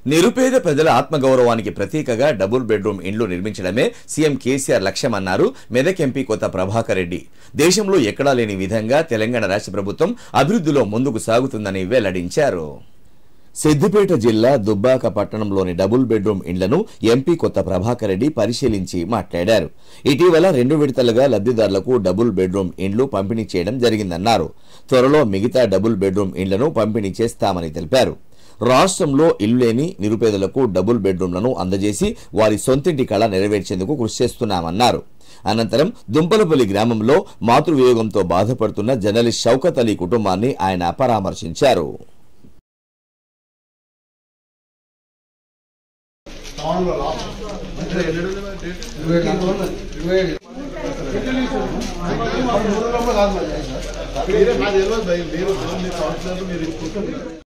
నిరుపేద ప్రజల ఆత్మగౌరవానికి ప్రతీకగా డబుల్ బెడ్రూమ్ ఇండ్లు నిర్మించడమే సీఎం కేసీఆర్ లక్ష్యమన్నారు మెదక్ ఎంపీ కొత్త ప్రభాకర్ రెడ్డి దేశంలో ఎక్కడా లేని విధంగా తెలంగాణ రాష్ట్ర ప్రభుత్వం అభివృద్ధిలో ముందుకు సాగుతుందని వెల్లడించారు సిద్దిపేట జిల్లా దుబ్బాక పట్టణంలోని డబుల్ బెడ్రూమ్ ఇండ్లను ఎంపీ కొత్త ప్రభాకర్ రెడ్డి పరిశీలించి మాట్లాడారు ఇటీవల రెండు విడతలుగా లబ్ధిదారులకు డబుల్ బెడ్రూమ్ ఇండ్లు పంపిణీ చేయడం జరిగిందన్నారు త్వరలో మిగతా డబుల్ బెడ్రూమ్ ఇండ్లను పంపిణీ చేస్తామని తెలిపారు రాష్ట్రంలో ఇల్లు లేని నిరుపేదలకు డబుల్ బెడ్రూమ్లను అందజేసి వారి సొంతింటి కళ నెరవేర్చేందుకు కృషి చేస్తున్నామన్నారు అనంతరం దుంపలపల్లి గ్రామంలో మాతృవియోగంతో బాధపడుతున్న జర్నలిస్ట్ షౌకత్ అలీ కుటుంబాన్ని ఆయన పరామర్శించారు మీరే మాది తెలియదు భయ్. మీరు మీరు కౌన్సిలర్ మీరు